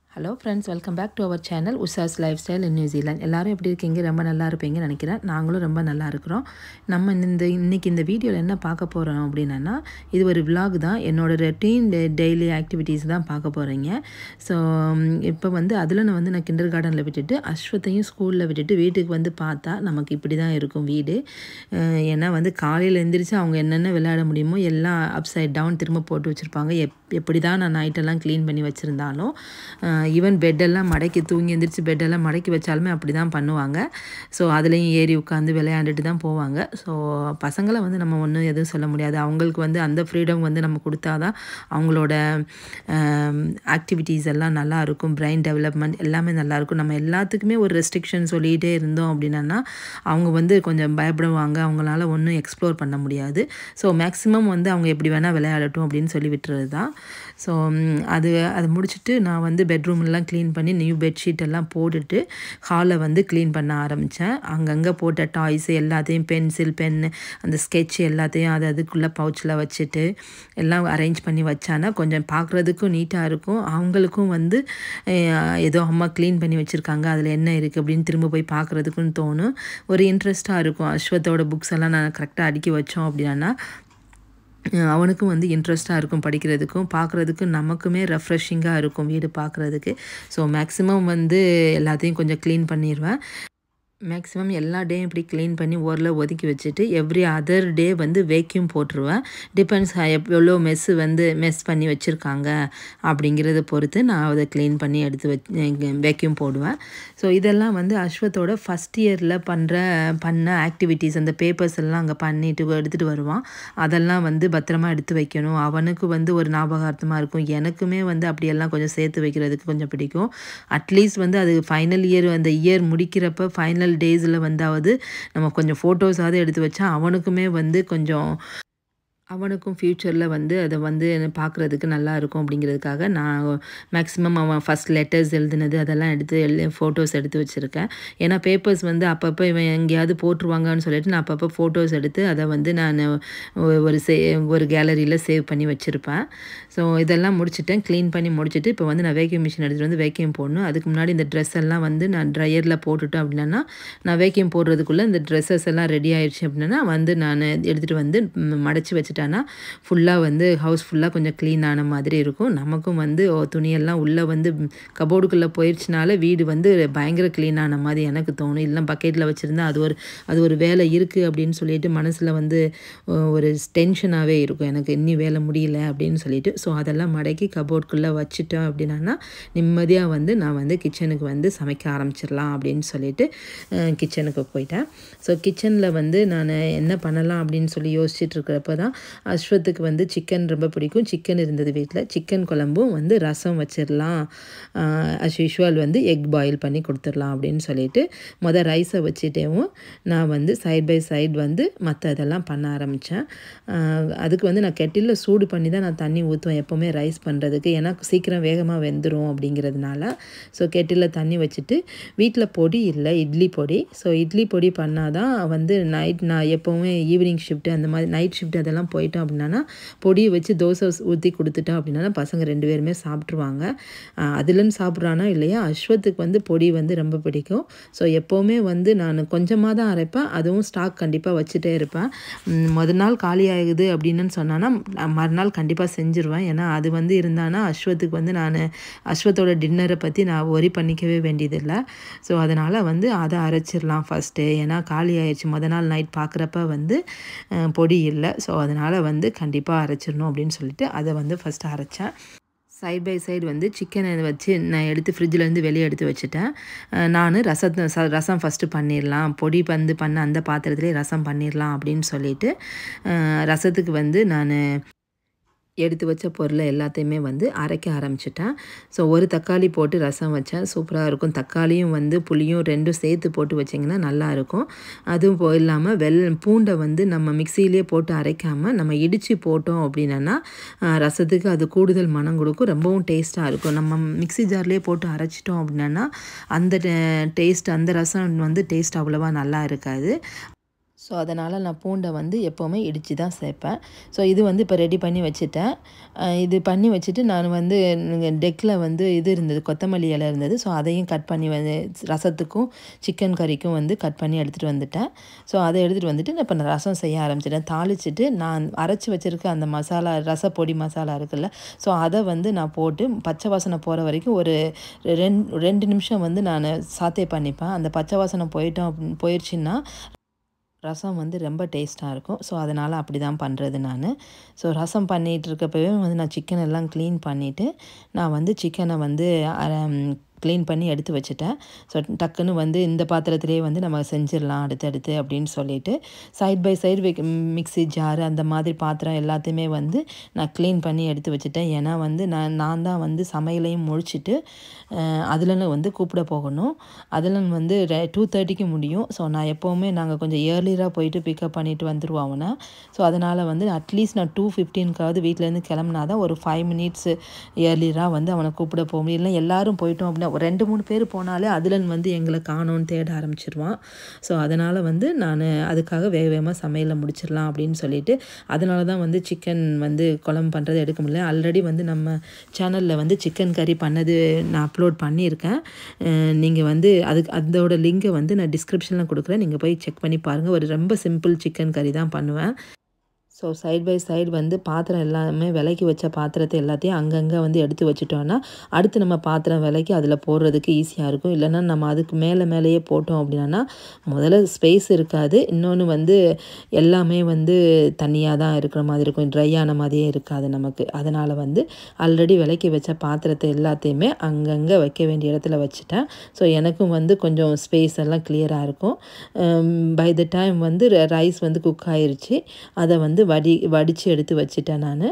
hello friends welcome back to our channel Usha's lifestyle in New Zealand எல்லாரும் எப்படி இருக்கீங்க ரொம்ப நல்லா இருப்பீங்கன்னு நினைக்கிறேன் நாங்களும் ரொம்ப நல்லா இருக்கிறோம் நம்ம இந்த இன்னைக்கு இந்த வீடியோவில் என்ன பார்க்க போகிறோம் அப்படின்னா இது ஒரு vlog தான் என்னோட ரொட்டீன் டெய்லி ஆக்டிவிட்டீஸ் தான் பார்க்க போகிறீங்க ஸோ இப்போ வந்து அதில் நான் வந்து நான் கிண்டர் கார்டனில் விட்டுட்டு அஸ்வத்தையும் ஸ்கூலில் விட்டுட்டு வீட்டுக்கு வந்து பார்த்தா நமக்கு இப்படி தான் இருக்கும் வீடு அஹ் ஏன்னா வந்து காலையில் எந்திரிச்சு அவங்க என்னென்ன விளையாட முடியுமோ எல்லாம் அப்சைட் டவுன் திரும்ப போட்டு வச்சுருப்பாங்க எப் எப்படி தான் நான் நைட்டெல்லாம் க்ளீன் பண்ணி வச்சுருந்தாலும் ஈவன் பெட்டெல்லாம் மடக்கி தூங்கி எந்திரிச்சு பெட்டெல்லாம் மடக்கி வச்சாலுமே அப்படி தான் பண்ணுவாங்க ஸோ அதுலேயும் ஏறி உட்காந்து விளையாண்டுட்டு தான் போவாங்க ஸோ பசங்களை வந்து நம்ம ஒன்றும் எதுவும் சொல்ல முடியாது அவங்களுக்கு வந்து அந்த ஃப்ரீடம் வந்து நம்ம கொடுத்தாதான் அவங்களோட ஆக்டிவிட்டீஸ் எல்லாம் நல்லா இருக்கும் பிரெயின் டெவலப்மெண்ட் எல்லாமே நல்லா இருக்கும் நம்ம எல்லாத்துக்குமே ஒரு ரெஸ்ட்ரிக்ஷன் சொல்லிகிட்டே இருந்தோம் அப்படின்னா அவங்க வந்து கொஞ்சம் பயப்படுவாங்க அவங்களால ஒன்றும் எக்ஸ்ப்ளோர் பண்ண முடியாது ஸோ மேக்ஸிமம் வந்து அவங்க எப்படி வேணால் விளையாடட்டும் அப்படின்னு சொல்லி விட்டுறது தான் ஸோ அது அது முடிச்சுட்டு நான் வந்து பெட்ரூம்லாம் க்ளீன் பண்ணி நியூ பெட்ஷீட் எல்லாம் போட்டுட்டு ஹாலை வந்து க்ளீன் பண்ண ஆரம்பித்தேன் அங்கங்கே போட்ட டாய்ஸ் எல்லாத்தையும் பென்சில் பென்னு அந்த ஸ்கெட்ச் எல்லாத்தையும் அது அதுக்குள்ளே பவுச்சில் வச்சுட்டு எல்லாம் அரேஞ்ச் பண்ணி வச்சானா கொஞ்சம் பார்க்குறதுக்கும் நீட்டாக இருக்கும் அவங்களுக்கும் வந்து அஹ், ஏதோ அம்மா க்ளீன் பண்ணி வச்சுருக்காங்க அதில் என்ன இருக்குது அப்படின்னு திரும்ப போய் பார்க்குறதுக்குன்னு தோணும் ஒரு இன்ட்ரெஸ்ட்டாக இருக்கும் அஸ்வத்தோட புக்ஸ் எல்லாம் நான் கரெக்டாக அடுக்கி வச்சோம் அப்படின்னா அஹ் அவனுக்கும் வந்து இன்ட்ரெஸ்ட்டாக இருக்கும் படிக்கிறதுக்கும் பார்க்குறதுக்கும் நமக்குமே ரெஃப்ரெஷிங்காக இருக்கும் வீடு பார்க்குறதுக்கு ஸோ மேக்ஸிமம் வந்து எல்லாத்தையும் கொஞ்சம் க்ளீன் பண்ணிடுவேன் மேக்ஸிமம் எல்லா டேயும் இப்படி க்ளீன் பண்ணி ஓரில் ஒதுக்கி வச்சுட்டு எவ்ரி அதர் டே வந்து வேக்யூம் போட்டுருவேன் டிபெண்ட்ஸ் எவ்வளோ மெஸ்ஸு வந்து மெஸ் பண்ணி வச்சுருக்காங்க அப்படிங்கிறத பொறுத்து நான் அதை க்ளீன் பண்ணி எடுத்து வச்சு வேக்யூம் போடுவேன் ஸோ இதெல்லாம் வந்து அஸ்வத்தோட ஃபஸ்ட் இயரில் பண்ணுற பண்ண ஆக்டிவிட்டீஸ் அந்த பேப்பர்ஸ் எல்லாம் அங்கே பண்ணிட்டு எடுத்துகிட்டு வருவான் அதெல்லாம் வந்து பத்திரமா எடுத்து வைக்கணும் அவனுக்கு வந்து ஒரு ஞாபகார்த்தமாக இருக்கும் எனக்குமே வந்து அப்படியெல்லாம் கொஞ்சம் சேர்த்து வைக்கிறதுக்கு கொஞ்சம் பிடிக்கும் அட்லீஸ்ட் வந்து அது ஃபைனல் இயர் அந்த இயர் முடிக்கிறப்ப ஃபைனல் டேஸில் வந்தாவது நம்ம கொஞ்சம் ஃபோட்டோஸாவது எடுத்து வச்சா அவனுக்குமே வந்து கொஞ்சம் அவனுக்கும் ஃப்யூச்சரில் வந்து அதை வந்து பார்க்குறதுக்கு நல்லா இருக்கும் அப்படிங்கிறதுக்காக நான் மேக்ஸிமம் அவன் ஃபஸ்ட் லெட்டர்ஸ் எழுதுனது அதெல்லாம் எடுத்து எழு ஃபோட்டோஸ் எடுத்து வச்சுருக்கேன் ஏன்னா பேப்பர்ஸ் வந்து அப்பப்போ இவன் எங்கேயாவது போட்டுருவாங்கன்னு சொல்லிட்டு நான் அப்பப்போ ஃபோட்டோஸ் எடுத்து அதை வந்து நான் ஒரு சே ஒரு கேலரியில் சேவ் பண்ணி வச்சுருப்பேன் ஸோ இதெல்லாம் முடிச்சுட்டேன் க்ளீன் பண்ணி முடிச்சுட்டு இப்போ வந்து நான் வேக்யூம் மிஷின் எடுத்துகிட்டு வந்து வேக்யூம் போடணும் அதுக்கு முன்னாடி இந்த ட்ரெஸ் எல்லாம் வந்து நான் ட்ரையரில் போட்டுட்டேன் அப்படின்னா நான் வேக்யூம் போடுறதுக்குள்ளே இந்த ட்ரெஸ்ஸஸ் எல்லாம் ரெடி ஆயிடுச்சு அப்படின்னா வந்து நான் எடுத்துகிட்டு வந்து ம், மடச்சி வச்சுட்டேன்னா ஃபுல்லாக வந்து ஹவுஸ் ஃபுல்லாக கொஞ்சம் க்ளீன் ஆன மாதிரி இருக்கும் நமக்கும் வந்து ஓ, துணியெல்லாம் உள்ளே வந்து கபோர்டுக்குள்ளே போயிடுச்சுனால வீடு வந்து பயங்கர க்ளீன் ஆன மாதிரி எனக்கு தோணும் இல்லை பக்கெட்டில் வச்சுருந்தா அது ஒரு அது ஒரு வேலை இருக்குது அப்படின்னு சொல்லிட்டு மனசில் வந்து ஓ, ஒரு டென்ஷனாகவே இருக்கும் எனக்கு இன்னி வேலை முடியல அப்படின்னு சொல்லிட்டு ஸோ அதெல்லாம் மடக்கி கபோர்டுக்குள்ளே வச்சுட்டோம் அப்படின்னா நிம்மதியாக வந்து நான் வந்து கிச்சனுக்கு வந்து சமைக்க ஆரம்பிச்சிடலாம் அப்படின்னு சொல்லிட்டு கிச்சனுக்கு போயிட்டேன் ஸோ கிச்சனில் வந்து நான் என்ன பண்ணலாம் அப்படின்னு சொல்லி யோசிச்சுட்டு இருக்கிறப்ப தான் அஸ்வத்துக்கு வந்து சிக்கன் ரொம்ப பிடிக்கும் சிக்கன் இருந்தது வீட்டில் சிக்கன் குழம்பும் வந்து ரசம் வச்சிடலாம் அஸ் யூஷுவல் வந்து எக் பாயில் பண்ணி கொடுத்துடலாம் அப்படின்னு சொல்லிட்டு மொதல் ரைஸை வச்சுட்டேவும் நான் வந்து சைட் பை சைடு வந்து மற்ற இதெல்லாம் பண்ண ஆரம்பித்தேன் அதுக்கு வந்து நான் கெட்டிலில் சூடு பண்ணி தான் நான் தண்ணி ஊற்றுவேன் எப்போவுமே ரைஸ் பண்ணுறதுக்கு ஏன்னா சீக்கிரம் வேகமாக வெந்துடும் அப்படிங்கிறதுனால ஸோ கெட்டிலில் தண்ணி வச்சுட்டு வீட்டில் பொடி இல்லை இட்லி பொடி ஸோ இட்லி பொடி பண்ணால் தான் வந்து நைட் நான் எப்போவுமே ஈவினிங் ஷிஃப்ட்டு அந்த மாதிரி நைட் ஷிஃப்ட் அதெல்லாம் போயிட்டோம் அப்படின்னா பொடியை வச்சு தோசை ஊற்றி கொடுத்துட்டோம் அப்படின்னா பசங்க ரெண்டு பேருமே சாப்பிட்ருவாங்க அதுலன்னு சாப்பிட்றானா இல்லையா அஸ்வத்துக்கு வந்து பொடி வந்து ரொம்ப பிடிக்கும் ஸோ எப்போவுமே வந்து நான் கொஞ்சமாக தான் அரைப்பேன் அதுவும் ஸ்டாக் கண்டிப்பாக வச்சுட்டே இருப்பேன் ம், முத நாள் காலி ஆகுது அப்படின்னு சொன்னான்னா நான் மறுநாள் கண்டிப்பாக செஞ்சுருவேன் ஏன்னா அது வந்து இருந்தானா அஸ்வத்துக்கு வந்து நான் அஸ்வத்தோட டின்னரை பற்றி நான் ஒரி பண்ணிக்கவே வேண்டியதில்லை ஸோ அதனால் வந்து அதை அரைச்சிடலாம் ஃபஸ்ட்டு ஏன்னா காலி ஆயிடுச்சு முத நாள் நைட் பார்க்குறப்ப வந்து அஹ், பொடி இல்லை ஸோ அதனால் வந்து கண்டிப்பாக அரைச்சிடணும் அப்படின்னு சொல்லிட்டு அதை வந்து ஃபஸ்ட்டு அரைச்சேன் சைட் பை சைடு வந்து சிக்கனை வச்சு நான் எடுத்து ஃப்ரிட்ஜிலேருந்து வெளியே எடுத்து வச்சுட்டேன் நான் ரசத்தை ச ரசம் ஃபஸ்ட்டு பண்ணிடலாம் பொடி பந்து பண்ண அந்த பாத்திரத்துலேயே ரசம் பண்ணிடலாம் அப்படின்னு சொல்லிட்டு அஹ், ரசத்துக்கு வந்து நான் எடுத்து வச்ச பொருளை எல்லாத்தையுமே வந்து அரைக்க ஆரம்பிச்சிட்டேன் ஸோ ஒரு தக்காளி போட்டு ரசம் வச்சேன் சூப்பராக இருக்கும் தக்காளியும் வந்து புளியும் ரெண்டும் சேர்த்து போட்டு வச்சிங்கன்னா நல்லா இருக்கும் அதுவும் போ இல்லாமல் வெள் பூண்டை வந்து நம்ம மிக்சியிலே போட்டு அரைக்காமல் நம்ம இடித்து போட்டோம் அப்படின்னா ஆஹ், ரசத்துக்கு அது கூடுதல் மனம் கொடுக்கும் ரொம்பவும் டேஸ்ட்டாக இருக்கும் நம்ம மிக்ஸி ஜார்லேயே போட்டு அரைச்சிட்டோம் அப்படின்னா அந்த டேஸ்ட் அந்த ரசம் வந்து டேஸ்ட் அவ்வளோவா நல்லா இருக்காது ஸோ ஸோ அதனால் நான் பூண்டை வந்து எப்போவுமே இடித்து தான் சேர்ப்பேன் ஸோ இது வந்து இப்போ ரெடி பண்ணி வச்சுட்டேன் அஹ் இது பண்ணி வச்சுட்டு நான் வந்து டெக்கில் வந்து இது இருந்தது கொத்தமல்லி இலை இருந்தது ஸோ அதையும் கட் பண்ணி வந்து ரசத்துக்கும் சிக்கன் கறிக்கும் வந்து கட் பண்ணி எடுத்துகிட்டு வந்துட்டேன் ஸோ அதை எடுத்துகிட்டு வந்துட்டு நான் இப்போ நான் ரசம் செய்ய ஆரம்பிச்சிட்டேன் தாளிச்சிட்டு நான் அரைச்சி வச்சுருக்க அந்த மசாலா ரசப்பொடி மசாலா இருக்குல்ல ஸோ அதை வந்து நான் போட்டு பச்சை வாசனை போகிற வரைக்கும் ஒரு ரெண்டு ரெண்டு நிமிஷம் வந்து நான் சாத்தே பண்ணிப்பேன் அந்த பச்சை வாசனை போயிட்டோம் அப்படின்னு போயிடுச்சுன்னா ரசம் வந்து ரொம்ப டேஸ்ட்டாக இருக்கும் ஸோ அதனால் அப்படி தான் பண்ணுறது நான் ஸோ ரசம் பண்ணிகிட்டு இருக்கப்பவே வந்து நான் சிக்கன் எல்லாம் க்ளீன் பண்ணிவிட்டு நான் வந்து சிக்கனை வந்து க்ளீன் பண்ணி எடுத்து வச்சுட்டேன் ஸோ டக்குன்னு வந்து இந்த பாத்திரத்திலே வந்து நம்ம செஞ்சிடலாம் அடுத்தடுத்து அப்படின்னு சொல்லிட்டு சைட் பை சைடு வைக்க மிக்ஸி ஜாரு அந்த மாதிரி பாத்திரம் எல்லாத்தையுமே வந்து நான் க்ளீன் பண்ணி எடுத்து வச்சுட்டேன் ஏன்னா வந்து நான் நான் தான் வந்து சமையலையும் முடிச்சுட்டு அதில் வந்து கூப்பிட போகணும் அதில் வந்து டூ தேர்ட்டிக்கு முடியும் ஸோ நான் எப்போவுமே நாங்கள் கொஞ்சம் இயர்லியராக போயிட்டு பிக்கப் பண்ணிட்டு வந்துடுவோம் அவனை ஸோ அதனால் வந்து அட்லீஸ்ட் நான் டூ ஃபிஃப்டீனுக்காவது வீட்டிலேருந்து கிளம்புனா தான் ஒரு ஃபைவ் மினிட்ஸ் இயர்லியராக வந்து அவனை கூப்பிட போக முடியும் இல்லை எல்லாரும் போயிட்டோம் அப்படின்னா ஒரு ரெண்டு மூணு பேர் போனாலே அதிலன் வந்து எங்களை காணோன்னு தேட ஆரம்பிச்சிருவான் ஸோ அதனால் வந்து நான் அதுக்காக வேக வேகமாக சமையலை முடிச்சிடலாம் அப்படின்னு சொல்லிட்டு அதனால தான் வந்து சிக்கன் வந்து குழம்பு பண்ணுறது எடுக்க முடியல ஆல்ரெடி வந்து நம்ம சேனலில் வந்து சிக்கன் கறி பண்ணது நான் அப்லோட் பண்ணியிருக்கேன் நீங்கள் வந்து அதுக்கு அதோட லிங்கை வந்து நான் டிஸ்கிரிப்ஷனில் கொடுக்குறேன் நீங்கள் போய் செக் பண்ணி பாருங்கள் ஒரு ரொம்ப சிம்பிள் சிக்கன் கறி தான் பண்ணுவேன் ஸோ சைட் பை சைடு வந்து பாத்திரம் எல்லாமே விலைக்கு வச்ச பாத்திரத்தை எல்லாத்தையும் அங்கங்கே வந்து எடுத்து வச்சுட்டோன்னா அடுத்து நம்ம பாத்திரம் விலைக்கு அதில் போடுறதுக்கு ஈஸியாக இருக்கும் இல்லைன்னா நம்ம அதுக்கு மேலே மேலேயே போட்டோம் அப்படின்னா முதல்ல ஸ்பேஸ் இருக்காது இன்னொன்று வந்து எல்லாமே வந்து தண்ணியாக தான் இருக்கிற மாதிரி இருக்கும் ட்ரை ஆன மாதிரியே இருக்காது நமக்கு அதனால் வந்து ஆல்ரெடி விலைக்கு வச்ச பாத்திரத்தை எல்லாத்தையுமே அங்கங்கே வைக்க வேண்டிய இடத்துல வச்சுட்டேன் ஸோ எனக்கும் வந்து கொஞ்சம் ஸ்பேஸ் எல்லாம் கிளியராக இருக்கும் பை த டைம் வந்து ரைஸ் வந்து குக் ஆயிருச்சு அதை வந்து வடி வடித்து எடுத்து வச்சுட்டேன் நான்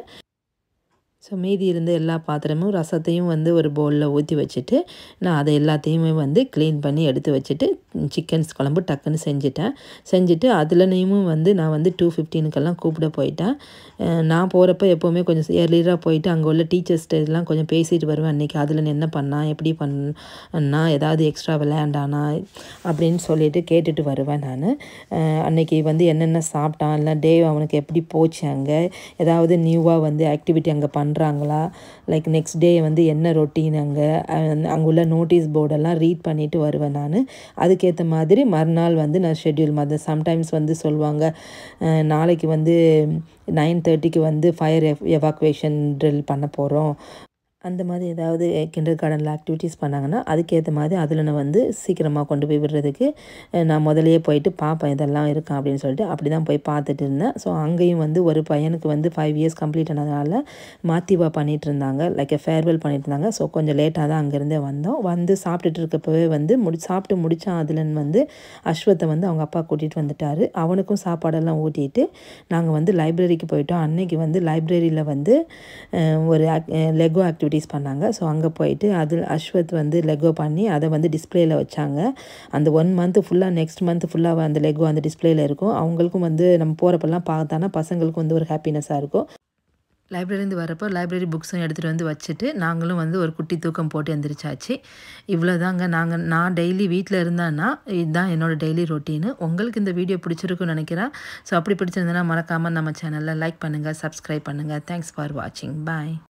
ஸோ மீதி இருந்த எல்லா பாத்திரமும் ரசத்தையும் வந்து ஒரு பவுலில் ஊற்றி வச்சுட்டு நான் அதை எல்லாத்தையுமே வந்து க்ளீன் பண்ணி எடுத்து வச்சுட்டு சிக்கன்ஸ் குழம்பு டக்குன்னு செஞ்சுட்டேன் செஞ்சுட்டு அதுலனையும் வந்து நான் வந்து டூ ஃபிஃப்டீனுக்கெல்லாம் கூப்பிட போயிட்டேன் நான் போகிறப்ப எப்போவுமே கொஞ்சம் இயர்லியராக போயிட்டு அங்கே உள்ள டீச்சர்ஸ்ட்டு எல்லாம் கொஞ்சம் பேசிட்டு வருவேன் அன்றைக்கி அதில் என்ன பண்ணா எப்படி பண்ணா ஏதாவது எக்ஸ்ட்ரா விளையாண்டானா அப்படின்னு சொல்லிட்டு கேட்டுட்டு வருவேன் நான் அன்றைக்கி வந்து என்னென்ன சாப்பிட்டான் இல்லை டே அவனுக்கு எப்படி போச்சு அங்கே ஏதாவது நியூவாக வந்து ஆக்டிவிட்டி அங்கே பண்ணுறாங்களா லைக் நெக்ஸ்ட் டே வந்து என்ன ரொட்டீன் அங்கே அங்கே உள்ள நோட்டீஸ் போர்டெல்லாம் ரீட் பண்ணிவிட்டு வருவேன் நான் அதுக்கேற்ற மாதிரி மறுநாள் வந்து நான் ஷெட்யூல் மாதிரி சம்டைம்ஸ் வந்து சொல்லுவாங்க நாளைக்கு வந்து நைன் தேர்ட்டிக்கு வந்து ஃபயர் எவ் எவாக்குவேஷன் ட்ரில் பண்ண போகிறோம் அந்த மாதிரி ஏதாவது கிண்டர் கார்டனில் ஆக்டிவிட்டீஸ் பண்ணாங்கன்னா அதுக்கேற்ற மாதிரி அதில் நான் வந்து சீக்கிரமாக கொண்டு போய் விடுறதுக்கு நான் முதலையே போயிட்டு பார்ப்பேன் இதெல்லாம் இருக்கா அப்படின்னு சொல்லிட்டு அப்படி தான் போய் பார்த்துட்டு இருந்தேன் ஸோ அங்கேயும் வந்து ஒரு பையனுக்கு வந்து ஃபைவ் இயர்ஸ் கம்ப்ளீட் ஆனதுனால மாத்திவா பண்ணிகிட்டு இருந்தாங்க லைக் ஃபேர்வெல் பண்ணிட்டு இருந்தாங்க ஸோ கொஞ்சம் லேட்டாக தான் அங்கேருந்தே வந்தோம் வந்து சாப்பிட்டுட்டு இருக்கப்பவே வந்து முடி சாப்பிட்டு முடித்தான் அதுலன் வந்து அஸ்வத்தை வந்து அவங்க அப்பா கூட்டிகிட்டு வந்துட்டார் அவனுக்கும் சாப்பாடெல்லாம் ஊட்டிட்டு நாங்கள் வந்து லைப்ரரிக்கு போயிட்டோம் அன்னைக்கு வந்து லைப்ரரியில் வந்து ஒரு லெகோ ஆக்டிவிட்டி ஆக்டிவிட்டீஸ் பண்ணாங்க ஸோ அங்கே போயிட்டு அது அஸ்வத் வந்து லெகோ பண்ணி அதை வந்து டிஸ்பிளேயில் வச்சாங்க அந்த ஒன் மந்த் ஃபுல்லாக நெக்ஸ்ட் மந்த் ஃபுல்லாக அந்த லெகோ அந்த டிஸ்பிளேயில் இருக்கும் அவங்களுக்கும் வந்து நம்ம போகிறப்பெல்லாம் பார்த்தானா பசங்களுக்கும் வந்து ஒரு ஹாப்பினஸ்ஸாக இருக்கும் லைப்ரரிலேருந்து வரப்போ லைப்ரரி புக்ஸும் எடுத்துகிட்டு வந்து வச்சுட்டு நாங்களும் வந்து ஒரு குட்டி தூக்கம் போட்டு எந்திரிச்சாச்சு இவ்வளோதாங்க நாங்கள் நான் டெய்லி வீட்டில் இருந்தேன்னா இதுதான் என்னோடய டெய்லி ரொட்டீனு உங்களுக்கு இந்த வீடியோ பிடிச்சிருக்குன்னு நினைக்கிறேன் ஸோ அப்படி பிடிச்சிருந்தேன்னா மறக்காமல் நம்ம சேனலில் லைக் பண்ணுங்கள் சப்ஸ்கிரைப் பண்ணுங்கள் தேங்க்ஸ் ஃபார் வாட்சிங் பாய்